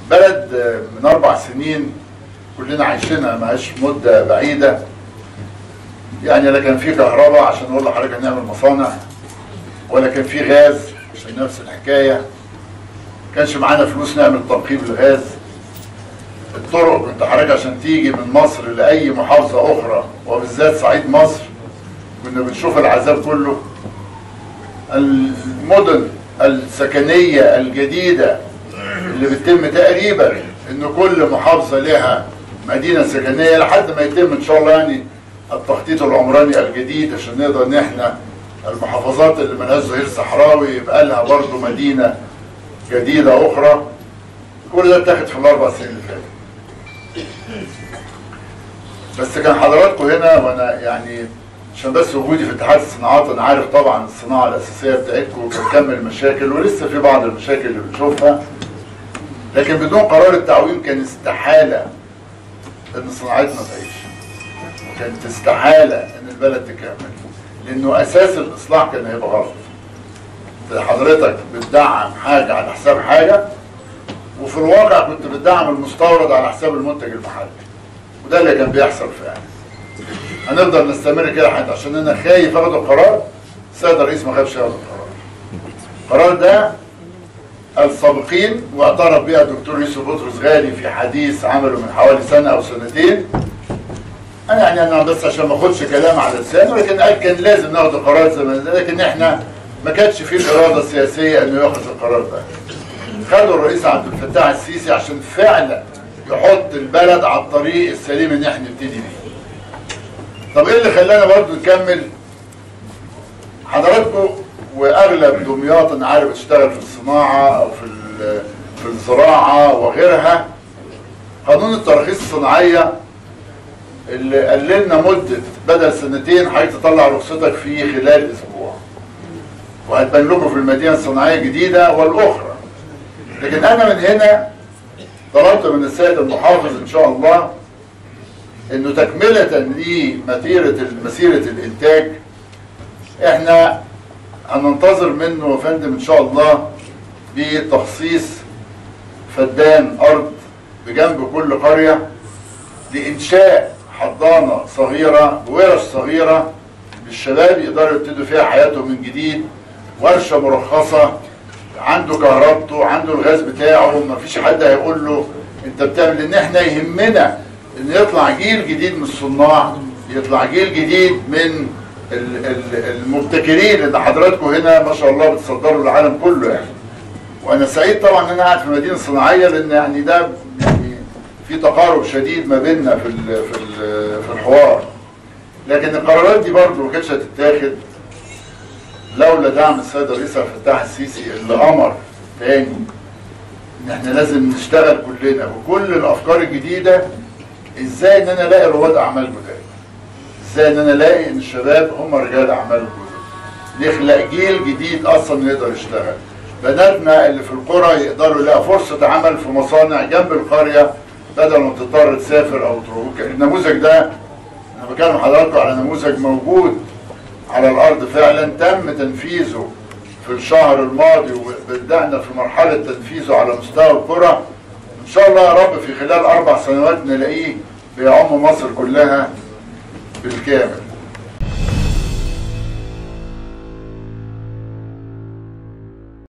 بلد من اربع سنين كلنا عايشينها معاش مده بعيده يعني لا كان في كهرباء عشان نقول لحضرتك هنعمل مصانع ولا كان في غاز عشان نفس الحكايه كانش معانا فلوس نعمل تنقيب الغاز الطرق كنت حضرتك عشان تيجي من مصر لاي محافظه اخرى وبالذات صعيد مصر كنا بنشوف العذاب كله المدن السكنيه الجديده اللي بتتم تقريبا ان كل محافظه لها مدينه سكنيه لحد ما يتم ان شاء الله يعني التخطيط العمراني الجديد عشان نقدر ان احنا المحافظات اللي ملهاش ظهير صحراوي يبقى لها برضه مدينه جديده اخرى كل ده اتاخد في الاربع سنين اللي فاتت بس كان حضراتكم هنا وانا يعني عشان بس وجودي في اتحاد الصناعات انا عارف طبعا الصناعه الاساسيه بتاعتكم بتكمل المشاكل ولسه في بعض المشاكل اللي بنشوفها لكن بدون قرار التعويم كان استحاله ان صناعتنا تعيش كانت استحاله ان البلد تكمل لانه اساس الاصلاح كان هيبقى غلط حضرتك بتدعم حاجه على حساب حاجه وفي الواقع كنت بتدعم المستورد على حساب المنتج المحلي وده اللي كان بيحصل فعلا هنفضل نستمر كده حتى عشان انا خايف اخد القرار السيد الرئيس ما خافش ياخد القرار القرار ده السابقين واعترف بها الدكتور يوسف بطرس غالي في حديث عمله من حوالي سنه او سنتين انا يعني انا بس عشان ما اخدش كلام على لسانه لكن قال كان لازم ناخد القرار زي ما لكن احنا ما كانش فيه الاراده السياسيه انه ياخذ القرار ده خدوا الرئيس عبد الفتاح السيسي عشان فعلا يحط البلد على الطريق السليم ان احنا نبتدي بيه طب ايه اللي خلانا برضه نكمل حضراتكم واغلب دمياط انا عارف بتشتغل في الصناعه او في في الزراعه وغيرها قانون التراخيص الصناعيه اللي قللنا مده بدل سنتين حضرتك تطلع رخصتك في خلال اسبوع وهتبان لكم في المدينه الصناعيه الجديده والاخرى لكن انا من هنا طلبت من السيد المحافظ ان شاء الله انه تكمله لمسيره مسيره الانتاج احنا هننتظر منه يا فندم ان شاء الله بتخصيص فدان ارض بجنب كل قريه لانشاء حضانه صغيره ورش صغيره للشباب يقدروا يبتدوا فيها حياتهم من جديد ورشه مرخصه عنده كهربته عنده الغاز بتاعه ما فيش حد هيقول له انت بتعمل ان احنا يهمنا ان يطلع جيل جديد من الصناع يطلع جيل جديد من المبتكرين اللي حضراتكم هنا ما شاء الله بتصدروا العالم كله يعني وانا سعيد طبعا ان انا قاعد في مدينه صناعيه لان يعني ده يعني في تقارب شديد ما بيننا في ال في ال في الحوار لكن القرارات دي برضه ما كانتش هتتاخد لولا دعم السيد الرئيس عبد الفتاح السيسي اللي امر تاني ان احنا لازم نشتغل كلنا وكل الافكار الجديده ازاي ان انا الاقي رواد اعمال جداد ازاي ان انا الاقي ان الشباب هم رجال اعمال جدد نخلق جيل جديد اصلا يقدر يشتغل بناتنا اللي في القرى يقدروا يلاقوا فرصه عمل في مصانع جنب القريه بدل ما تضطر تسافر او تروح النموذج ده انا بكلم حضراتكم على نموذج موجود على الارض فعلا تم تنفيذه في الشهر الماضي وبدانا في مرحله تنفيذه على مستوى القرى ان شاء الله يا رب في خلال اربع سنوات نلاقيه بيعم مصر كلها بالكامل